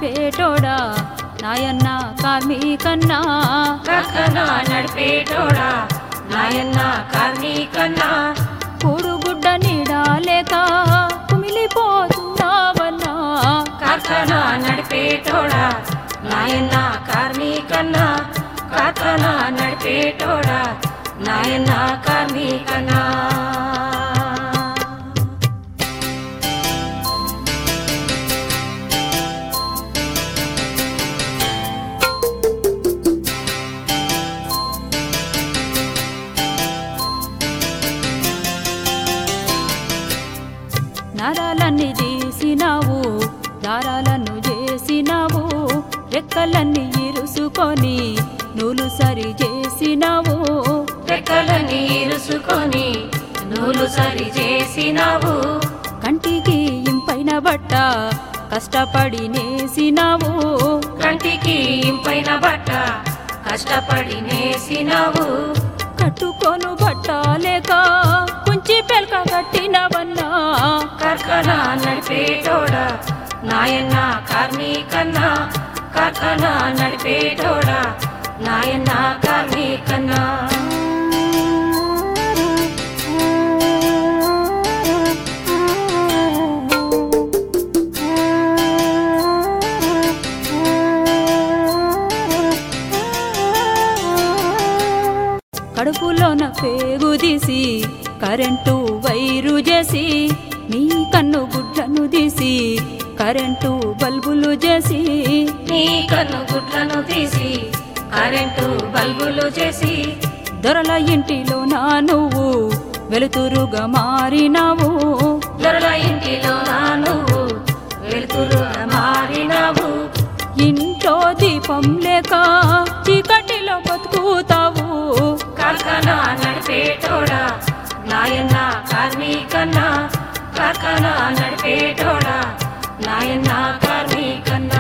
నడిపేటోడా నాయన్న కార్మికన్నా కక్కన నడిపేటోడా నాయన్న కార్మికన్నా కూడుగుడ్డ నీడాలేక కుమిలిపోతున్నావన్నా కక్కన నడిపేటోడా నాయన్న కార్మికన్నా కక్కన నడిపేటోడా నాయన్న కార్మికన్నా నరాలన్నీ తీసినావు దారాలను చేసినావు రెక్కలన్నీ ఇరుసుకొని నూలు సరి చేసినావు రెక్కలని ఇరుసుకొని నూలు సరి చేసినావు కంటికి ఇంపైన బట్ట కష్టపడి నేసినావు కంటికి ఇంపైన బట్ట కష్టపడి నేసినావు కట్టుకోను బట్ట లేక కుంచి పెల్క కట్టినవన్నా కర్కన నడిపేటోడా నాయన్న కార్మికన్నా కర్కన నడిపేటోడా నాయన్న కార్మికన్నా కడుపులోన పేగు తీసి కరెంటు వైరు చేసి నీ కన్ను గుడ్లను తీసి కరెంటు బల్బులు చేసి నీ కన్ను గుడ్లను తీసి కరెంటు బల్బులు చేసి దొరల ఇంటిలో నా నువ్వు వెలుతురుగా మారినావు దొరల ఇంటిలో నా నువ్వు వెలుతురుగా మారినావు ఇంట్లో దీపం లేక చీకటిలో బతుకుతావు కర్కన నడిపేటోడా నాయన్న కార్మికన్నా కర్కన నడిపేటోడా నాయన్న కార్మికన్నా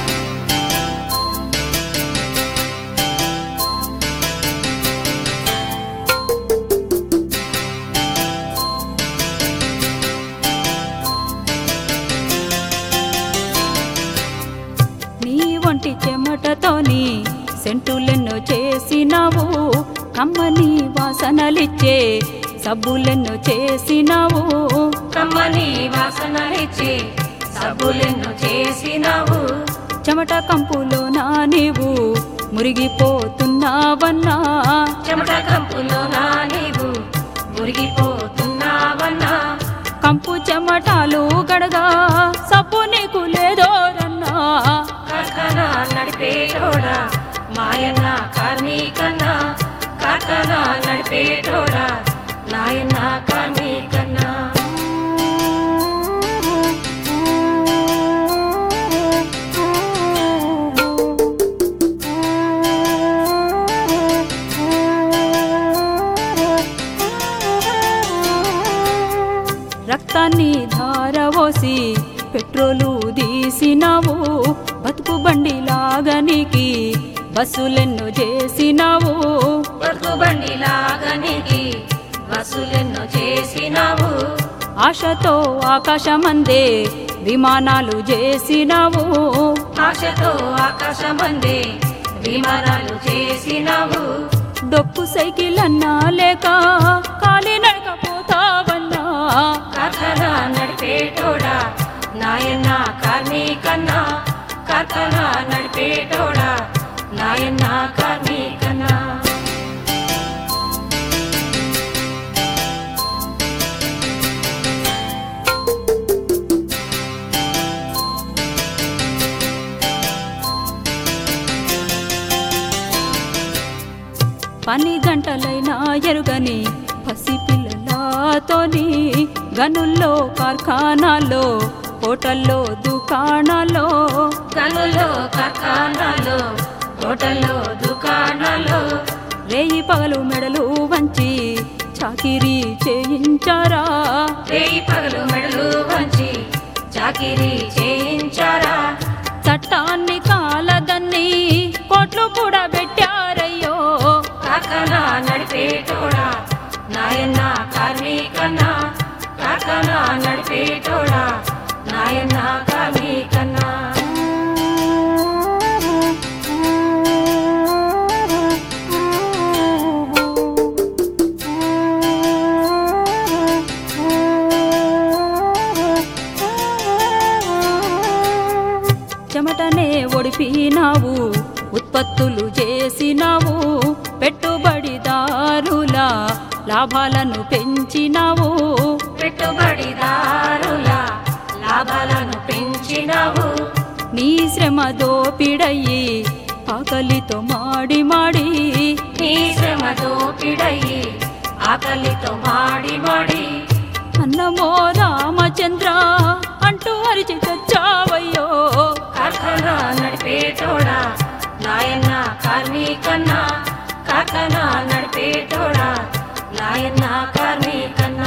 నీ వంటి చెమటతోని సెంటులెన్నో చేసినావు కమ్మని వాసనలిచ్చే సబ్బులెన్నో చేసినావు కమ్మని వాసనలిచ్చి సబ్బులెన్ను చేసినావు చెమట కంపులో నా నీవు మురిగిపోతున్నావన్నా చెమట కంపులో నా నీవు మురిగిపోతున్నావన్నా కంపు చెమటాలు గడగా సబ్బు నీకు లేదోరన్నా కర్కన నడిపేటోడా మాయన్న కార్మికన్నా కర్కన నడిపేటోడా నాయన్న కార్మికన్నా రక్తాన్ని ధారవోసి పెట్రోలు తీసినావు బతుకు బండి లాగనికి బస్సులెన్నో చేసినావు బతుకు బండి లాగనికి బస్సులెన్నో చేసినావు ఆశతో ఆకాశమందే విమానాలు చేసినావు ఆశతో ఆకాశమందే విమానాలు చేసినావు డొక్కు సైకిల్ అన్నా లేక కాలి నడకపోతావన్నా కర్కన నడిపేటోడా నాయన్న కార్మికన్నా కర్కన నడిపేటోడా నాయన్న కార్మికన్నా పని గంటలైనా ఎరుగని పసిపిల్లలతోని గనుల్లో కార్ఖానాల్లో హోటల్లో దుకాణాల్లో కనులో కార్ఖానాలో హోటల్లో దుకాణాల్లో రేయి పగలు మెడలు వంచి చాకిరీ చేయించారా రేయి పగలు మెడలు వంచి చాకిరీ చేయించారా చట్టాన్ని కాలదన్ని కోట్లు కూడా పెట్టారయ్యో కాకన నడిపేటోడా నాయన్న కార్మికన్నా కాకన నడిపేటోడా నాయన్న కార్మికన్నా నడిపినావు ఉత్పత్తులు చేసినావు పెట్టుబడిదారుల లాభాలను పెంచినావు పెట్టుబడిదారుల లాభాలను పెంచినావు నీ శ్రమ దోపిడయ్యి ఆకలితో మాడి మాడి నీ శ్రమ దోపిడయి ఆకలితో మాడి మాడి అన్నమో రామచంద్ర అంటూ అరిచి చచ్చావయ్యో కార్ఖానా నడిపేటోడా నాయన్న కార్మికన్నా కార్ఖానా నడిపేటోడా నాయన్న కార్మికన్నా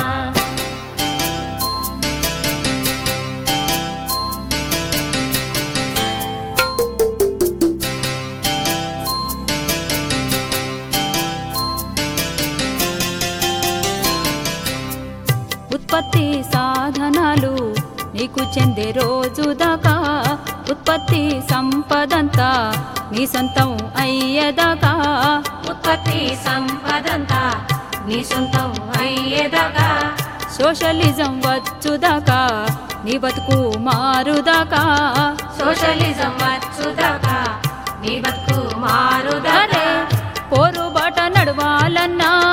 ఉత్పత్తి సాధనాలు నీకు చెందే రోజు దాకా ఉత్పత్తి సంపదంతా నీ సొంతం అయ్యేదాకా ఉత్పత్తి సంపదంతా నీ సొంతం అయ్యేదాకా సోషలిజం వచ్చుదాకా నీ బతుకు మారుదాకా సోషలిజం వచ్చుదాకా నీ బతుకు మారుదాకా అరే పోరుబాట నడవాలన్నా